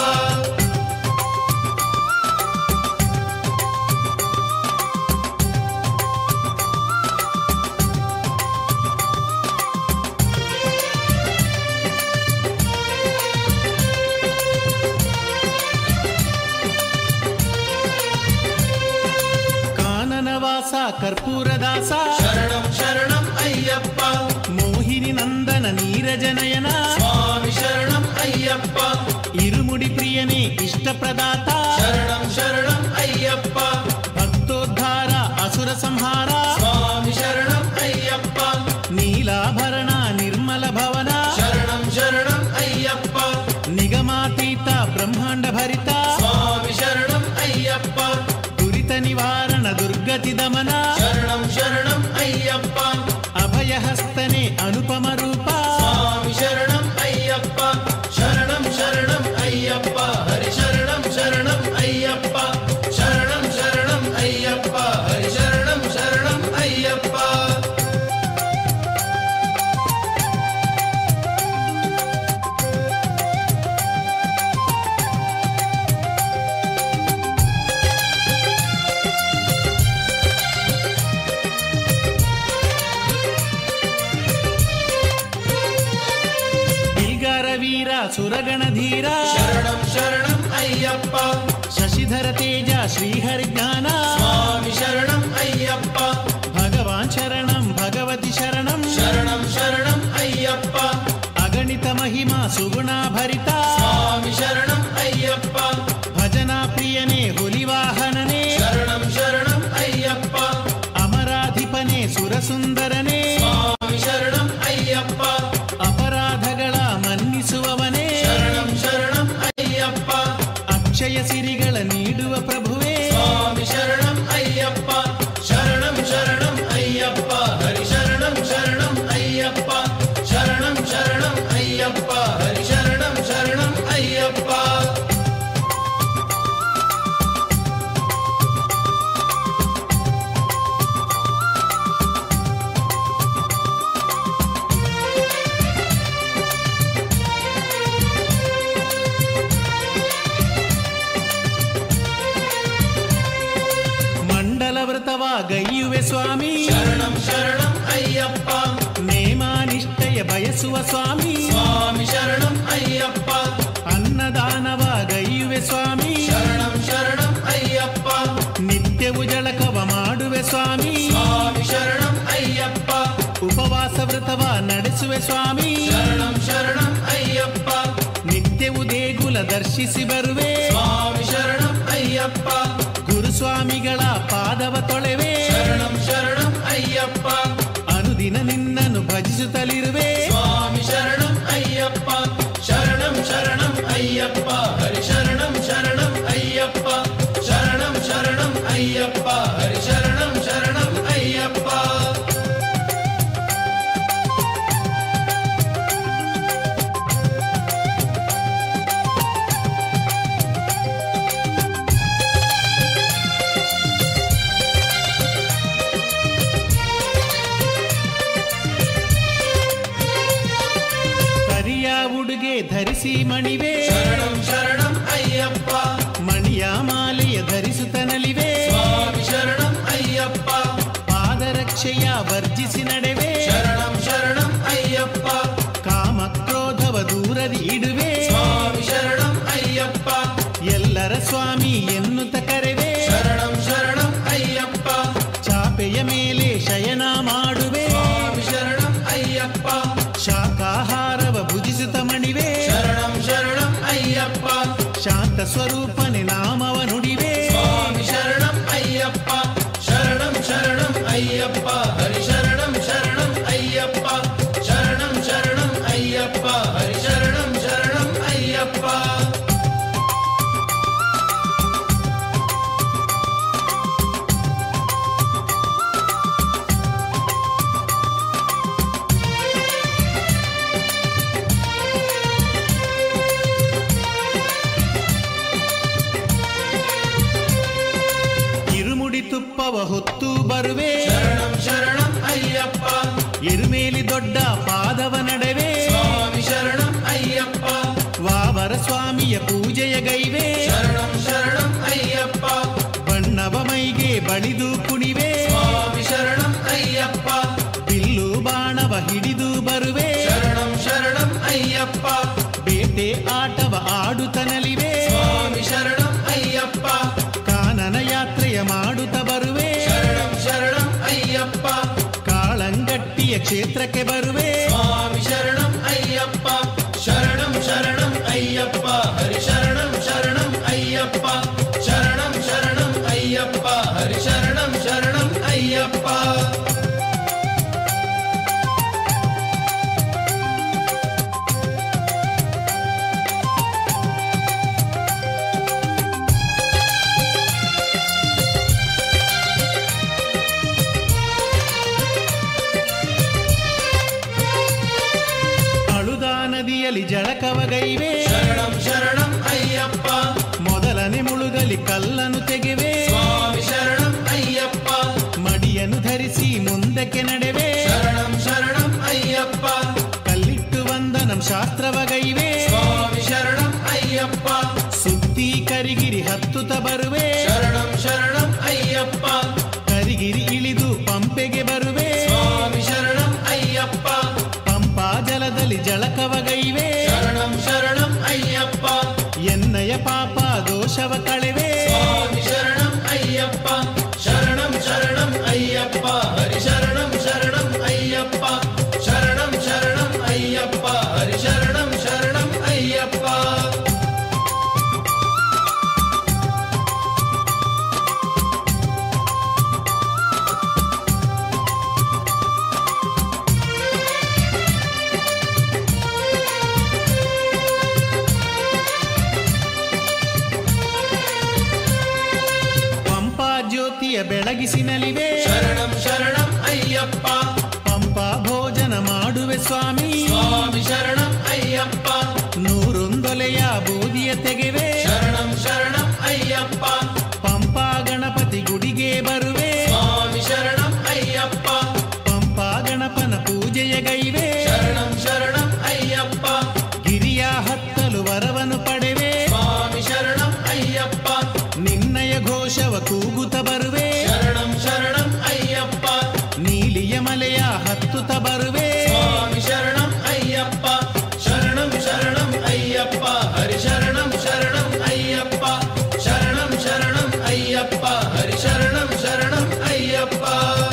ಕಾನನವಾಸ ಕರ್ಪೂರದಾಸ ಶರಣಂ ಶರಣಂ ಅಯ್ಯಪ್ಪ ಮೋಹಿನಿ ನಂದನ ನೀರಜನಯನ ಸ್ವಾಮಿ ಶರಣಂ ಅಯ್ಯಪ್ಪ ಇರುಮುಡಿ ಪ್ರಿಯನೇ ಇಷ್ಟಪ್ರದಾತ ಶರಣಂ ಶರಣಂ ಅಯ್ಯಪ್ಪ ಭಕ್ತೋದ್ಧಾರ ಅಸುರ ಸಂಹಾರ ಸ್ವಾಮಿ ಶರಣಂ ಅಯ್ಯಪ್ಪ ನೀಲಾಭರಣ ನಿರ್ಮಲ ಭವನ ಶರಣಂ ಶರಣಂ ಅಯ್ಯಪ್ಪ ನಿಗಮಾತೀತ ಬ್ರಹ್ಮಾಂಡ ಭರಿತ ಸ್ವಾಮಿ ಶರಣಂ ಅಯ್ಯಪ್ಪ ದುರಿತ ನಿವಾರಣ ದುರ್ಗತಿ ದಮನ ಶರಣಂ ಶರಣಂ ಅಯ್ಯಪ್ಪ ಅಭಯ ಹಸ್ತನೆ ಅನುಪಮ ರೂಪ ಸ್ವಾಮಿ ಶರಣಂ ಅಯ್ಯಪ್ಪ ಶರಣಂ ಶರಣಂ ಅಯ್ಯಪ್ಪ ಹರಿ ಶರಣಂ ಶರಣಂ ಅಯ್ಯಪ್ಪ ಶರಣಂ ಶರಣಂ ಅಯ್ಯಪ್ಪ ಹರಿ ಶರಣಂ ಶರಣಂ ಅಯ್ಯಪ್ಪ ಸುರಗಣಧೀರ ಶರಣಂ ಶರಣಂ ಅಯ್ಯಪ್ಪ ಶಶಿಧರ ತೇಜ ಶ್ರೀಹರಿಜ್ಞಾನ ಸ್ವಾಮಿ ಶರಣಂ ಅಯ್ಯಪ್ಪ ಭಗವಾನ್ ಶರಣಂ ಭಗವತಿ ಶರಣಂ ಶರಣಂ ಶರಣಂ ಅಯ್ಯಪ್ಪ ಅಗಣಿತ ಮಹಿಮಾ ಸುಗುಣಾಭರಿತ ಸ್ವಾಮಿ ಶರಣಂ ಅಯ್ಯಪ್ಪ ಭಜನಾ ಪ್ರಿಯನೇ ಹುಲಿವಾಹನನೇ ಶರಣಂ ಶರಣಂ ಅಯ್ಯಪ್ಪ ಅಮರಾಧಿಪನೇ ಸುರಸುಂದರನೇ ಸ್ವಾಮಿ ಶರಣಂ ಅಯ್ಯಪ್ಪ ಅಪರಾಧಗಳ ಮನ್ನಿಸುವವನೇ ಶರಣಂ ಶರಣಂ ಅಯ್ಯಪ್ಪ ಅಕ್ಷಯ ಸಿರಿಗಳ ನೀಡುವ ಪ್ರಭುವೇ ಸ್ವಾಮಿ ಶರಣಂ ಅಯ್ಯಪ್ಪ ಶರಣಂ ಶರಣಂ ಅಯ್ಯಪ್ಪ ಹರಿ ಶರಣಂ ಶರಣಂ ಅಯ್ಯಪ್ಪ ಶರಣಂ ಶರಣಂ ಅಯ್ಯಪ್ಪ ಹರಿ ಶರಣಂ ಶರಣಂ ಅಯ್ಯಪ್ಪ ಮಂಡಲ ವ್ರತವ ಗೈಯುವೆ ಸ್ವಾಮಿ ಶರಣಂ ಶರಣಂ ಅಯ್ಯಪ್ಪ ನೇಮಾನಿಷ್ಠೆಯ ಬಯಸುವ ಸ್ವಾಮಿ ಸ್ವಾಮಿ ಶರಣಂ ಅಯ್ಯಪ್ಪ ಅನ್ನದಾನವ ಗೈಯುವೆ ಸ್ವಾಮಿ ಶರಣಂ ಶರಣಂ ಅಯ್ಯಪ್ಪ ನಿತ್ಯವು ಜಳಕವ ಮಾಡುವೆ ಸ್ವಾಮಿ ಸ್ವಾಮಿ ಶರಣಂ ಅಯ್ಯಪ್ಪ ಉಪವಾಸ ವ್ರತವ ನಡೆಸುವೆ ಸ್ವಾಮಿ ಶರಣಂ ಶರಣಂ ಅಯ್ಯಪ್ಪ ನಿತ್ಯವು ದೇಗುಲ ದರ್ಶಿಸಿ ಬರುವೆ ಸ್ವಾಮಿ ಶರಣಂ ಅಯ್ಯಪ್ಪ ಗುರುಸ್ವಾಮಿಗಳ ಪಾದವ ತೊಳೆವೆ ಶರಣಂ ಶರಣಂ ಅಯ್ಯಪ್ಪ ಅನುದಿನ ನಿನ್ನನ್ನು ಭಜಿಸುತ್ತಲಿರುವೆ ಸ್ವಾಮಿ ಶರಣಂ ಅಯ್ಯಪ್ಪ ಶರಣಂ ಶರಣಂ ಅಯ್ಯಪ್ಪ ಹರಿ ಶರಣಂ ಶರಣಂ ಅಯ್ಯಪ್ಪ ಶರಣಂ ಶರಣಂ ಅಯ್ಯಪ್ಪ ಹರಿ ಶರಣಂ ಶರಣಂ ಅಯ್ಯಪ್ಪ ಕರಿಯ ಉಡುಗೆ ಧರಿಸಿ ಮಣಿವೆ ಶರಣಂ ಶರಣಂ ಅಯ್ಯಪ್ಪ ಮಣಿಯ ಮಾಲೆಯ ಧರಿಸುತ್ತನಲಿವೆ ಸ್ವಾಮಿ ಶರಣಂ ಅಯ್ಯಪ್ಪ ಪಾದರಕ್ಷೆಯ ವರ್ಜಿಸಿ ನಡೆವೆ ಶರಣಂ ಶರಣಂ ಅಯ್ಯಪ್ಪ ಕಾಮ ಕ್ರೋಧವ ದೂರದಿ ಇಡುವೆ ಸ್ವಾಮಿ ಶರಣಂ ಅಯ್ಯಪ್ಪ ಎಲ್ಲರ ಸ್ವಾಮಿ ಎನ್ನುತ್ತ ಕರೆವೆ ಶರಣಂ ಶರಣಂ ಅಯ್ಯಪ್ಪ ಚಾಪೆಯ ಮೇಲೆ ಶಯನ ಮಾಡುವೆ ಸ್ವಾಮಿ ಶರಣಂ ಅಯ್ಯಪ್ಪ ಶಾಕಾಹಾರವ ಭುಜಿಸುತ್ತ ಮಣಿವೆ ಶರಣಂ ಶರಣಂ ಅಯ್ಯಪ್ಪ ಶಾಂತ ಸ್ವರೂಪನೆ ನಾಮವ ನುಡಿವೆ ಸ್ವಾಮಿ ಶರಣಂ ಅಯ್ಯಪ್ಪ ಶರಣಂ ಶರಣಂ ಅಯ್ಯಪ್ಪ ಹರಿ ಶರಣಂ ಶರಣಂ ಅಯ್ಯಪ್ಪ ಶರಣಂ ಶರಣಂ ಅಯ್ಯಪ್ಪ ಹರಿ ಶರಣಂ ಶರಣಂ ಅಯ್ಯಪ್ಪ ಇರುಮುಡಿ ತುಪ್ಪವ ಹೊತ್ತು ಬರುವೆ ಶರಣಂ ಶರಣಂ ಅಯ್ಯಪ್ಪ ಇರುಮೇಲಿ ದೊಡ್ಡ ಪಾದವ ನಡೆವೆ ಸ್ವಾಮಿ ಶರಣಂ ಅಯ್ಯಪ್ಪ ವಾವರ ಸ್ವಾಮಿಯ ಪೂಜೆಯ ಗೈವೆ ಶರಣಂ ಶರಣಂ ಅಯ್ಯಪ್ಪ ಬಣ್ಣವ ಮೈಗೆ ಬಳಿದು ಕುಣಿವೆ ಸ್ವಾಮಿ ಶರಣಂ ಅಯ್ಯಪ್ಪ ಬಿಲ್ಲು ಬಾಣವ ಹಿಡಿದು ಬರುವೆ ಶರಣಂ ಶರಣಂ ಅಯ್ಯಪ್ಪ ಬೇಟೆ ಆಟವ ಆಡುತ್ತನಲಿವೆ ಸ್ವಾಮಿ ಶರಣಂ ಅಯ್ಯಪ್ಪ ಕಾನನ ಯಾತ್ರೆಯ ಮಾಡುತ್ತ ಬರುವೆ ಶರಣಂ ಶರಣಂ ಅಯ್ಯಪ್ಪ ಕಾಳಂಗಟ್ಟಿಯ ಕ್ಷೇತ್ರಕ್ಕೆ ಬರುವೆ ಸ್ವಾಮಿ ಶರಣಂ ಅಯ್ಯಪ್ಪ ಶರಣಂ ಶರಣಂ ಅಯ್ಯಪ್ಪ ಹರಿ ಶರಣಂ ಶರಣಂ ಅಯ್ಯಪ್ಪ ಶರಣಂ ಶರಣಂ ಅಯ್ಯಪ್ಪ ಹರಿ ಶರಣಂ ಶರಣಂ ಅಯ್ಯಪ್ಪ ಅಳುದಾ ನದಿಯಲ್ಲಿ ಜಳಕವಗೈವೆ ಶರಣಂ ಶರಣಂ ಅಯ್ಯಪ್ಪ ಮೊದಲನೆ ಮುಳುಗಲಿ ಕಲ್ಲನ್ನು ತೆಗೆವೆ ಸ್ವಾಮಿ ಶರಣಂ ಅಯ್ಯಪ್ಪ ಮಡಿಯನ್ನು ಧರಿಸಿ ಮುಂದಕ್ಕೆ ನಡೆವೆ ಶರಣಂ ಶರಣಂ ಅಯ್ಯಪ್ಪ ಕಲ್ಲಿಟ್ಟು ವಂದನಂ ಶಾಸ್ತ್ರವಗೈವೆ ಸ್ವಾಮಿ ಶರಣಂ ಅಯ್ಯಪ್ಪ ಸುತ್ತಿ ಕರಿಗಿರಿ ಹತ್ತುತ್ತ ಬರುವೆ ಶರಣಂ ಶರಣಂ ಅಯ್ಯಪ್ಪ ಕರಿಗಿರಿ ಇಳಿದು ಪಂಪೆಗೆ ಬರುವೆ ಸ್ವಾಮಿ ಶರಣಂ ಅಯ್ಯಪ್ಪ ಪಂಪಾ ಜಲದಲ್ಲಿ ಜಳಕವಗೈವೆ ಶರಣಂ ಶರಣಂ ಜನ್ಮಯ ಪಾಪ ದೋಷವ ಕಳೆವೆ ಸ್ವಾಮಿ ಶರಣಂ ಅಯ್ಯಪ್ಪ ಶರಣಂ ಶರಣಂ ಅಯ್ಯಪ್ಪ ಹರಿ ಶರಣಂ ಶರಣಂ ಅಯ್ಯಪ್ಪ ಶರಣಂ ಶರಣಂ ಅಯ್ಯಪ್ಪ ಹರಿ ಶರಣಂ ಶರಣಂ ಅಯ್ಯಪ್ಪ ಪಂಪಾ ಜ್ಯೋತಿಯ ಬೆಳಗಿಸಿನಲಿವೆ ಶರಣಂ ಶರಣಂ ಅಯ್ಯಪ್ಪ ಪಂಪಾ ಭೋಜನ ಮಾಡುವೆ ಸ್ವಾಮಿ ಸ್ವಾಮಿ ಶರಣಂ ಅಯ್ಯಪ್ಪ ನೂರೊಂದೊಲೆಯ ಬೂದಿಯ ತೆಗೆವೆ ಶರಣಂ ಶರಣಂ ಅಯ್ಯಪ್ಪ ಪಂಪಾ ಗಣಪತಿ ಗುಡಿಗೆ ಬರುವೆ ಸ್ವಾಮಿ ಶರಣಂ ಅಯ್ಯಪ್ಪ ಪಂಪಾ ಗಣಪನ ಪೂಜೆಯ ಗೈವೆ ಶರಣಂ ಶರಣಂ ಅಯ್ಯಪ್ಪ ಗಿರಿಯ ಹತ್ತಲು ವರವನು ಪಡೆವೆ ಸ್ವಾಮಿ ಶರಣಂ ಅಯ್ಯಪ್ಪ ನಿನ್ನಯ ಘೋಷವ ಕೂಗುತ್ತ ಬರುವೆ ಶರಣಂ ಶರಣಂ ಅಯ್ಯಪ್ಪ ನೀಲಿಯ ಮಲೆಯ ಹತ್ತುತ್ತ ಬರುವೆ ಸ್ವಾಮಿ ಶರಣಂ ಅಯ್ಯಪ್ಪ ಶರಣಂ ಶರಣಂ ಅಯ್ಯಪ್ಪ ಹರಿ ಶರಣಂ ಶರಣಂ ಅಯ್ಯಪ್ಪ ಶರಣಂ ಶರಣಂ ಅಯ್ಯಪ್ಪ ಹರಿ ಶರಣಂ ಶರಣಂ ಅಯ್ಯಪ್ಪ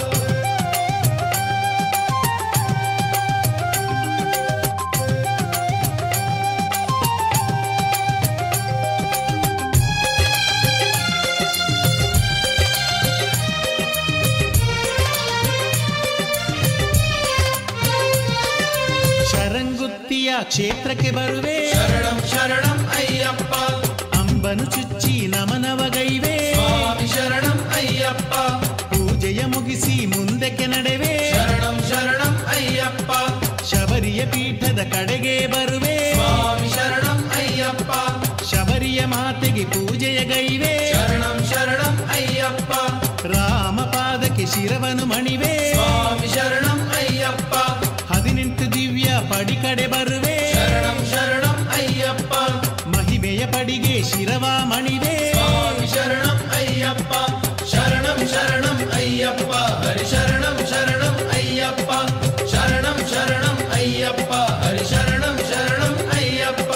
ಶರಂಗುತ್ತಿಯ ಕ್ಷೇತ್ರಕ್ಕೆ ಬರುವೆ ಶರಣಂ ಶರಣಂ ಅಯ್ಯಪ್ಪ ಅಂಬನು ಚುಚ್ಚಿ ನಮನವ ಗೈವೆ ಸ್ವಾಮಿ ಶರಣಂ ಅಯ್ಯಪ್ಪ ಪೂಜೆಯ ಮುಗಿಸಿ ಮುಂದಕ್ಕೆ ನಡೆವೆ ಶರಣಂ ಶರಣಂ ಅಯ್ಯಪ್ಪ ಶಬರಿಯ ಪೀಠದ ಕಡೆಗೆ ಬರುವೆ ಸ್ವಾಮಿ ಶರಣಂ ಅಯ್ಯಪ್ಪ ಶಬರಿಯ ಮಾತೆಗೆ ಪೂಜೆಯ ಗೈವೆ ಶರಣಂ ಶರಣಂ ಅಯ್ಯಪ್ಪ ರಾಮ ಪಾದಕ್ಕೆ ಶಿರವನು ಮಣಿವೆ ಸ್ವಾಮಿ ಶರಣಂ ಅಯ್ಯಪ್ಪ ಹದಿನೆಂಟು ದಿವ್ಯ ಪಡಿ ಕಡೆ ಬರುವೆ ಶರಣಂ ಶರಣಂ ಅಯ್ಯಪ್ಪ ಮಹಿಮೆಯ ಪಡಿಗೆ ಶಿರವ ಮಣಿವೆ ಸ್ವಾಮಿ ಶರಣಂ ಅಯ್ಯಪ್ಪ ಶರಣಂ ಶರಣಂ ಅಯ್ಯಪ್ಪ ಹರಿ ಶರಣಂ ಶರಣಂ ಅಯ್ಯಪ್ಪ ಶರಣಂ ಶರಣಂ ಅಯ್ಯಪ್ಪ ಹರಿ ಶರಣಂ ಶರಣಂ ಅಯ್ಯಪ್ಪ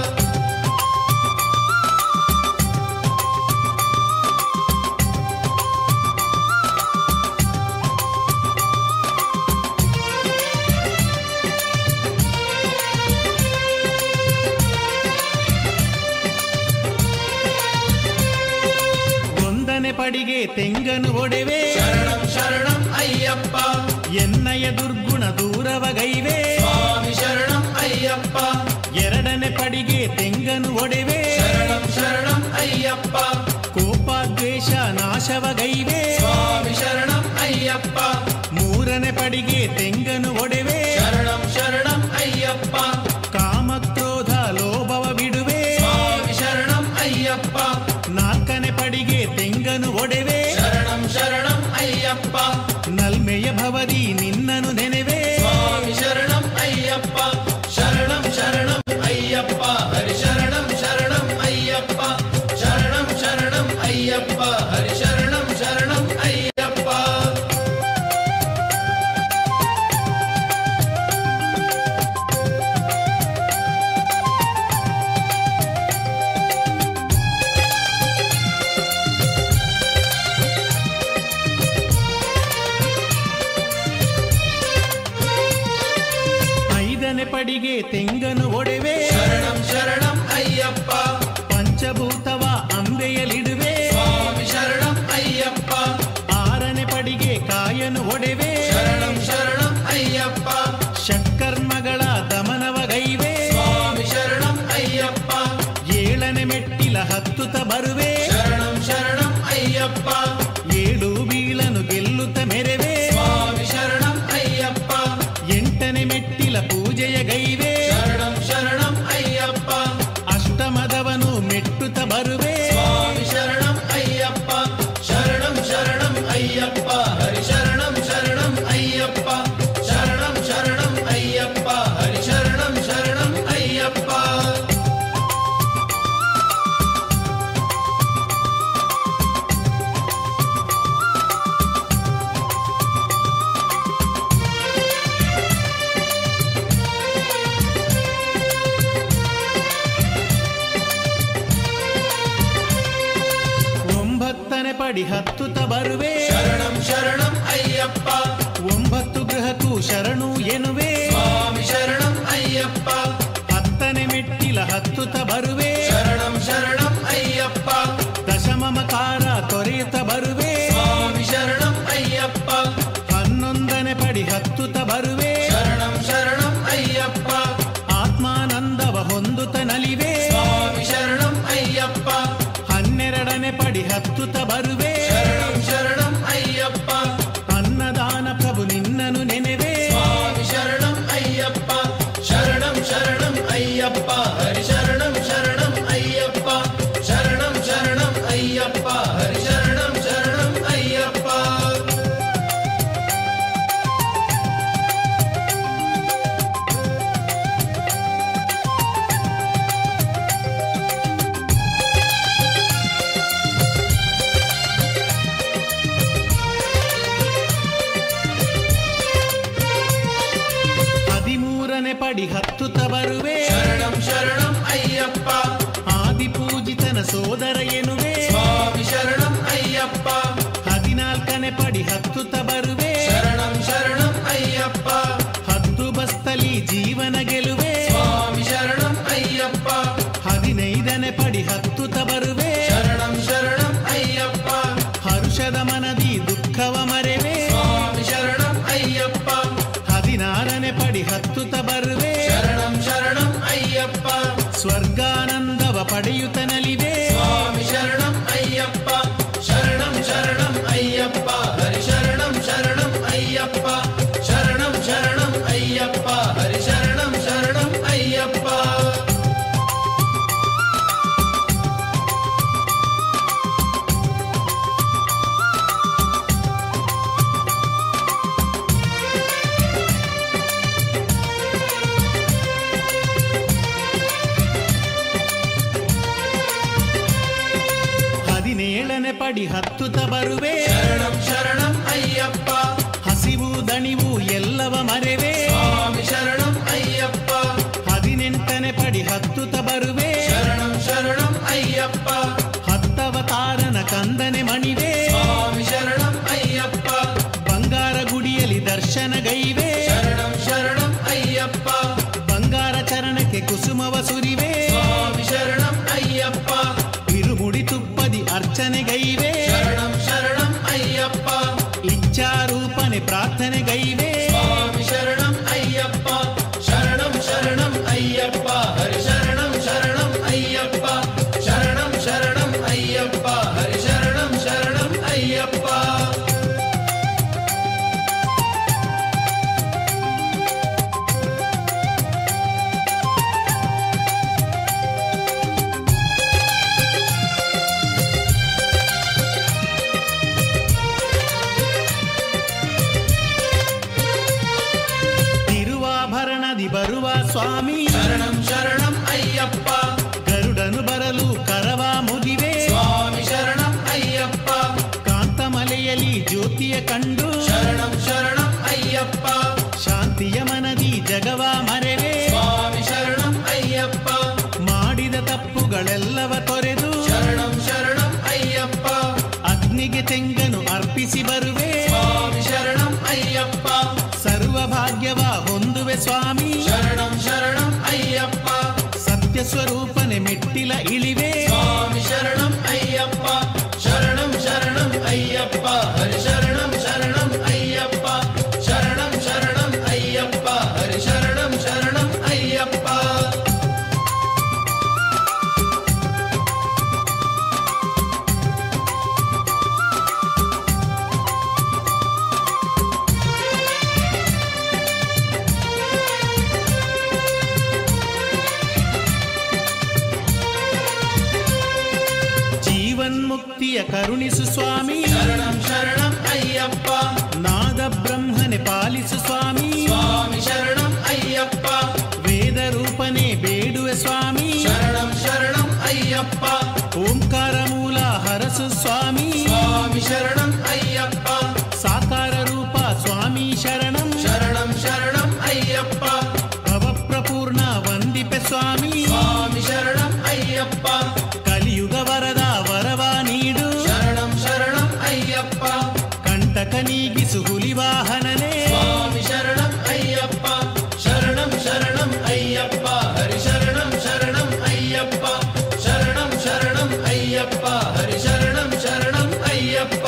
ಒಂದನೆ ಪಡಿಗೆ ತೆಂಗನು ಒಡೆವೆ ಶರಣಂ ಶರಣಂ ಅಯ್ಯಪ್ಪ ಎನ್ನಯ ದುರ್ಗುಣ ದೂರವ ಗೈವೆ ಸ್ವಾಮಿ ಶರಣಂ ಅಯ್ಯಪ್ಪ ಎರಡನೆ ಪಡಿಗೆ ತೆಂಗನು ಒಡೆವೆ ಶರಣಂ ಶರಣಂ ಅಯ್ಯಪ್ಪ ಕೋಪಾದ್ವೇಷ ನಾಶವ ಗೈವೆ ಸ್ವಾಮಿ ಶರಣಂ ಅಯ್ಯಪ್ಪ ಮೂರನೆ ಪಡಿಗೆ ತೆಂಗನು ಒಡೆವೆ ಶರಣಂ ಶರಣಂ ಅಯ್ಯಪ್ಪ ಕಾಮಕ್ರೋಧ ಲೋಭವ ಬಿಡುವೆ ಸ್ವಾಮಿ ಶರಣಂ ಅಯ್ಯಪ್ಪ ನಾಲ್ಕನೆ ಪಡಿಗೆ ತೆಂಗನು ಒಡೆವೆ ಶರಣಂ ಶರಣಂ ಅಯ್ಯಪ್ಪ ನಲ್ಮೆಯ ಭವದಿ ನಿನ್ನನು ನೆನೆವೆ ಸ್ವಾಮಿ ಶರಣಂ ಅಯ್ಯಪ್ಪ ಶರಣಂ ಶರಣಂ ಅಯ್ಯಪ್ಪ ಹರಿ ಶರಣಂ ಶರಣಂ ಅಯ್ಯಪ್ಪ ಶರಣಂ ಶರಣಂ ಅಯ್ಯಪ್ಪ ಹರಿ ಶರಣಂ ಶರಣಂ ಅಯ್ಯಪ್ಪ ಐದನೆ ಪಡಿಗೆ ತೆಂಗನು ಒಡೆವೆ ಶರಣಂ ಶರಣಂ ಅಯ್ಯಪ್ಪ ಪಂಚಭೂತವ ಅಂಬೆಯಲಿಡುವೆ ಸ್ವಾಮಿ ಶರಣಂ ಅಯ್ಯಪ್ಪ ಆರನೆ ಪಡಿಗೆ ಕಾಯನು ಒಡೆವೆ ಶರಣಂ ಶರಣಂ ಅಯ್ಯಪ್ಪ ಷಟ್ಕರ್ಮಗಳ ದಮನವ ಗೈವೆ ಸ್ವಾಮಿ ಶರಣಂ ಅಯ್ಯಪ್ಪ ಏಳನೆ ಮೆಟ್ಟಿಲ ಹತ್ತುತ್ತ ಬರುವೆ ಶರಣಂ ಶರಣಂ ಅಯ್ಯಪ್ಪ ಏಳು ಬೀಳನು ಗೆಲ್ಲುತ್ತ ಮೆರೆವೆ ಸ್ವಾಮಿ ಶರಣಂ ಅಯ್ಯಪ್ಪ ಎಂಟನೆ ಮೆಟ್ಟಿಲ ಪೂಜೆಯ ಗೈವೆ ಶರಣಂ ಶರಣಂ ಅಯ್ಯಪ್ಪ ಅಷ್ಟಮದವನು ಮೆಟ್ಟುತ್ತ ಬರುವೆ ಸ್ವಾಮಿ ಶರಣಂ ಅಯ್ಯಪ್ಪ ಶರಣಂ ಶರಣಂ ಅಯ್ಯಪ್ಪ ಹರಿ ಶರಣಂ ಶರಣಂ ಅಯ್ಯಪ್ಪ ಶರಣಂ ಶರಣಂ ಅಯ್ಯಪ್ಪ ಹರಿ ಶರಣಂ ಶರಣಂ ಅಯ್ಯಪ್ಪ ಪಡಿ ಹತ್ತುತ್ತ ಬರುವೆ ಶರಣಂ ಶರಣಂ ಅಯ್ಯಪ್ಪ ಒಂಬತ್ತು ಗ್ರಹಕ್ಕೂ ಶರಣು ಎನ್ನುವೆ ಸ್ವಾಮಿ ಶರಣಂ ಅಯ್ಯಪ್ಪ ಹತ್ತನೆ ಮೆಟ್ಟಿಲ ಹತ್ತುತ್ತ ಬರುವೆ ಶರಣಂ ಶರಣಂ ಅಯ್ಯಪ್ಪ ದಶಮಮಕಾರ ತೊರೆಯುತ್ತ ಬರುವೆ ಸ್ವಾಮಿ ಶರಣಂ ಅಯ್ಯಪ್ಪ ಹನ್ನೊಂದನೆ ಪಡಿ ಹತ್ತುತ್ತ ಬರುವೆ ಶರಣಂ ಶರಣಂ ಅಯ್ಯಪ್ಪ ಆತ್ಮಾನಂದವ ಹೊಂದುತ್ತ ನಲಿವೆ ಸ್ವಾಮಿ ಶರಣಂ ಅಯ್ಯಪ್ಪ ಹನ್ನೆರಡನೆ ಪಡಿ ಹತ್ತುತ್ತ ಬರುವೆ ಶರಣಂ ಶರಣಂ ಅಯ್ಯಪ್ಪ ಅನ್ನದಾನ ಪ್ರಭು ನಿನ್ನನು ನೆನೆವೆ ಸ್ವಾಮಿ ಶರಣಂ ಅಯ್ಯಪ್ಪ ಶರಣಂ ಶರಣಂ ಅಯ್ಯಪ್ಪ ಹರಿ ಶರಣಂ ಶರಣಂ ಅಯ್ಯಪ್ಪ ಶರಣಂ ಶರಣಂ ಅಯ್ಯಪ್ಪ ಹರಿ ಶರಣಂ ಶರಣಂ ಅಯ್ಯಪ್ಪ ಹದಿಮೂರನೆ ಪಡಿ ಹತ್ತುತ್ತ ಬರುವೆ ಶರಣಂ ಶರಣಂ ಅಯ್ಯಪ್ಪ ಆದಿಪೂಜಿತನ ಸೋದರ ಎನ್ನುವೆ ಸ್ವಾಮಿ ಶರಣಂ ಅಯ್ಯಪ್ಪ ಹದಿನಾಲ್ಕನೆ ಪಡಿ ಹತ್ತುತ್ತ ಬರುವೆ ಶರಣಂ ಶರಣಂ ಅಯ್ಯಪ್ಪ ಹತ್ತು ಬಸ್ತಲಿ ಜೀವನ ಗೆಲುವೆ ಸ್ವಾಮಿ ಶರಣಂ ಅಯ್ಯಪ್ಪ ಹದಿನೈದನೆ ಪಡಿ ಹತ್ತುತ್ತ ಬರುವೆ ಶರಣಂ ಶರಣಂ ಅಯ್ಯಪ್ಪ ಹರುಷದ ಮನದಿ ದುಃಖವ ಮರೆವೆ ಸ್ವಾಮಿ ಶರಣಂ ಅಯ್ಯಪ್ಪ ಹದಿನಾರನೆ ಪಡಿ ಹತ್ತುತ್ತ ಬರುವೆ ಶರಣಂ ಶರಣಂ ಅಯ್ಯಪ್ಪ ಸ್ವರ್ಗಾನಂದವ ಪಡೆಯುತ್ತ ನಲಿವೆ ಸ್ವಾಮಿ ಶರಣಂ ಅಯ್ಯಪ್ಪ ಶರಣಂ ಶರಣಂ ಅಯ್ಯಪ್ಪ ಹರಿ ಶರಣಂ ಶರಣಂ ಅಯ್ಯಪ್ಪ ಶರಣಂ ಶರಣಂ ಅಯ್ಯಪ್ಪ ಹರಿ ಶರಣಂ ಶರಣಂ ಅಯ್ಯಪ್ಪ ಹದಿನೇಳನೆ ಪಡಿ ಹತ್ತುತ್ತ ಬರುವೆ ಶರಣಂ ಶರಣಂ ಅಯ್ಯಪ್ಪ ಹಸಿವು ದಣಿವು ಎಲ್ಲವ ಮರೆವೆ ಸ್ವಾಮಿ ಶರಣಂ ಅಯ್ಯಪ್ಪ ಹದಿನೆಂಟನೆ ಪಡಿ ಹತ್ತುತ್ತ ಬರುವೆ ಶರಣಂ ಶರಣಂ ಅಯ್ಯಪ್ಪ ಹತ್ತವತಾರನ ಕಂದನೆ ಮಣಿವೆ ಸ್ವಾಮಿ ಶರಣಂ ಅಯ್ಯಪ್ಪ ಬಂಗಾರ ಗುಡಿಯಲ್ಲಿ ದರ್ಶನ ಗೈವೆ ಶರಣಂ ಶರಣಂ ಅಯ್ಯಪ್ಪ ಬಂಗಾರ ಚರಣಕ್ಕೆ ಕುಸುಮವ ಸುರಿವೆ ಸ್ವಾಮಿ ಶರಣಂ ಅಯ್ಯಪ್ಪ ಇರುಮುಡಿ ತುಪ್ಪದಿ ಅರ್ಚನೆ ಗೈವೆ ಶರಣಂ ಶರಣಂ ಅಯ್ಯಪ್ಪ ಇಚ್ಛಾರೂಪನೆ ಪ್ರಾರ್ಥನೆ ಗೈವೆ ಸ್ವಾಮಿ ಶರಣಂ ಅಯ್ಯಪ್ಪ ಶರಣಂ ಶರಣಂ ಅಯ್ಯಪ್ಪ ಹರಿ ಶರಣಂ ಶರಣಂ ಅಯ್ಯಪ್ಪ ಶರಣಂ ಶರಣಂ ಅಯ್ಯಪ್ಪ ಹರಿ ಶರಣಂ ಶರಣಂ ಅಯ್ಯಪ್ಪ ತಿರುವಾಭರಣದಿ ಬರುವ ಸ್ವಾಮಿ ಶರಣಂ ಶರಣಂ ಅಯ್ಯಪ್ಪ ಗರುಡನು ಬರಲು ಕರವ ಮುಗಿವೆ ಸ್ವಾಮಿ ಶರಣಂ ಅಯ್ಯಪ್ಪ ಕಾಂತಮಲೆಯಲ್ಲಿ ಜ್ಯೋತಿಯ ಕಂಡು ಶರಣಂ ಶರಣಂ ಅಯ್ಯಪ್ಪ ಶಾಂತಿಯ ಮನದಿ ಜಗವ ಮರೆವೆ ಸ್ವಾಮಿ ಶರಣಂ ಅಯ್ಯಪ್ಪ ಮಾಡಿದ ತಪ್ಪುಗಳೆಲ್ಲವ ತೊರೆದು ಶರಣಂ ಶರಣಂ ಅಯ್ಯಪ್ಪ ಅಗ್ನಿಗೆ ತೆಂಗನು ಅರ್ಪಿಸಿ ಬರುವೆ ಸ್ವಾಮಿ ಶರಣಂ ಅಯ್ಯಪ್ಪ ಸರ್ವ ಭಾಗ್ಯವ ಹೊಂದುವೆ ಸ್ವಾಮಿ ಶರಣಂ ಶರಣಂ ಅಯ್ಯಪ್ಪ ಸತ್ಯ ಸ್ವರೂಪನೆ ಮೆಟ್ಟಿಲ ಇಳಿವೆ ಸ್ವಾಮಿ ಶರಣಂ ಅಯ್ಯಪ್ಪ ಶರಣಂ ಶರಣಂ ಅಯ್ಯಪ್ಪ ಹರಿ ಶರಣಂ ಶರಣಂ ಅಯ್ಯಪ್ಪ ಶರಣಂ ಶರಣಂ ಅಯ್ಯಪ್ಪ ಹರಿ ಶರಣಂ ಶರಣಂ ಅಯ್ಯಪ್ಪ ಜೀವನ್ಮುಕ್ತಿಯ ಕರುಣಿಸು ಸ್ವಾಮಿ ಶರಣಂ ಶರಣಂ ಅಯ್ಯಪ್ಪ ನಾದ ಬ್ರಹ್ಮನೆ ಪಾಲಿಸು ಸ್ವಾಮಿ ಸ್ವಾಮಿ ಶರಣಂ ಅಯ್ಯಪ್ಪ ವೇದ ರೂಪನೆ ಬೇಡುವೆ ಸ್ವಾಮಿ ಶರಣಂ ಶರಣಂ ಅಯ್ಯಪ್ಪ ಓಂಕಾರ ಮೂಲ ಹರಸು ಸ್ವಾಮಿ ಸ್ವಾಮಿ ಶರಣಂ ಅಯ್ಯಪ್ಪ ಸಾಕಾರ ರೂಪ ಸ್ವಾಮಿ ಶರಣಂ ಶರಣಂ ಶರಣಂ ಅಯ್ಯಪ್ಪ ಭವಪ್ರಪೂರ್ಣ ವಂದಿಪೆ ಸ್ವಾಮಿ ಸ್ವಾಮಿ ಶರಣಂ ಅಯ್ಯಪ್ಪ ಕಲಿಯುಗ ವರದ ವರವ ನೀಡು ಶರಣಂ ಶರಣಂ ನೀಗಿಸು ಹುಲಿವಾಹನನೇ ಸ್ವಾಮಿ ಶರಣಂ ಅಯ್ಯಪ್ಪ ಶರಣಂ ಶರಣಂ ಅಯ್ಯಪ್ಪ ಹರಿ ಶರಣಂ ಶರಣಂ ಅಯ್ಯಪ್ಪ ಶರಣಂ ಶರಣಂ ಅಯ್ಯಪ್ಪ ಹರಿ ಶರಣಂ ಶರಣಂ ಅಯ್ಯಪ್ಪ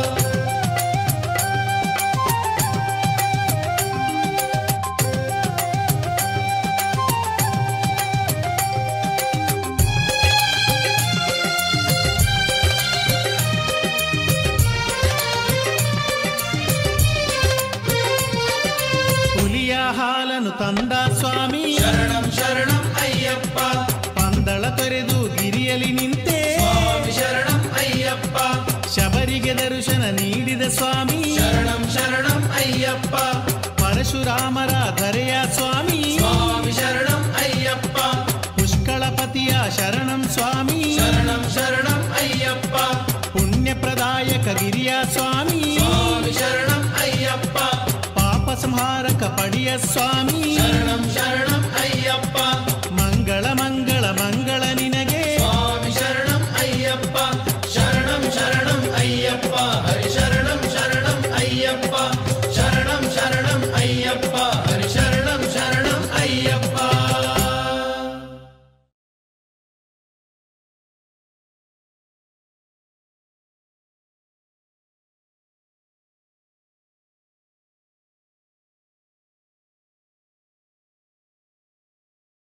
ಹುಲಿಯ ಹಾಲನು ತಂದ ಸ್ವಾಮಿ ಶರಣಂ ಶರಣಂ ಅಯ್ಯಪ್ಪ ಪಂದಳ ತೊರೆದು ಗಿರಿಯಲಿ ನಿಂತೆ ಸ್ವಾಮಿ ಶರಣಂ ಅಯ್ಯಪ್ಪ ಶಬರಿಗೆ ದರ್ಶನ ನೀಡಿದ ಸ್ವಾಮಿ ಶರಣಂ ಶರಣಂ ಅಯ್ಯಪ್ಪ ಪರಶುರಾಮರ ಧರೆಯ ಸ್ವಾಮಿ ಸ್ವಾಮಿ ಶರಣಂ ಅಯ್ಯಪ್ಪ ಪುಷ್ಕಳಪತಿಯ ಶರಣಂ ಸ್ವಾಮಿ ಶರಣಂ ಶರಣಂ ಅಯ್ಯಪ್ಪ ಪುಣ್ಯ ಪ್ರದಾಯಕ ಗಿರಿಯ ಸ್ವಾಮಿ ಸ್ವಾಮಿ ಶರಣಂ ಅಯ್ಯಪ್ಪ ಪಾಪ ಸಂಹಾರಕ ಪಡಿಯ ಸ್ವಾಮಿ ಶರಣಂ ಶರಣಂ ಅಯ್ಯಪ್ಪ ಮಂಗಳ ಮಂಗಳ ಮಂಗಳ ನಿನಗೆ ಸ್ವಾಮಿ ಶರಣಂ ಅಯ್ಯಪ್ಪ ಶರಣಂ ಶರಣಂ ಅಯ್ಯಪ್ಪ ಹರಿ ಶರಣಂ ಶರಣಂ ಅಯ್ಯಪ್ಪ ಶರಣಂ ಶರಣಂ ಅಯ್ಯಪ್ಪ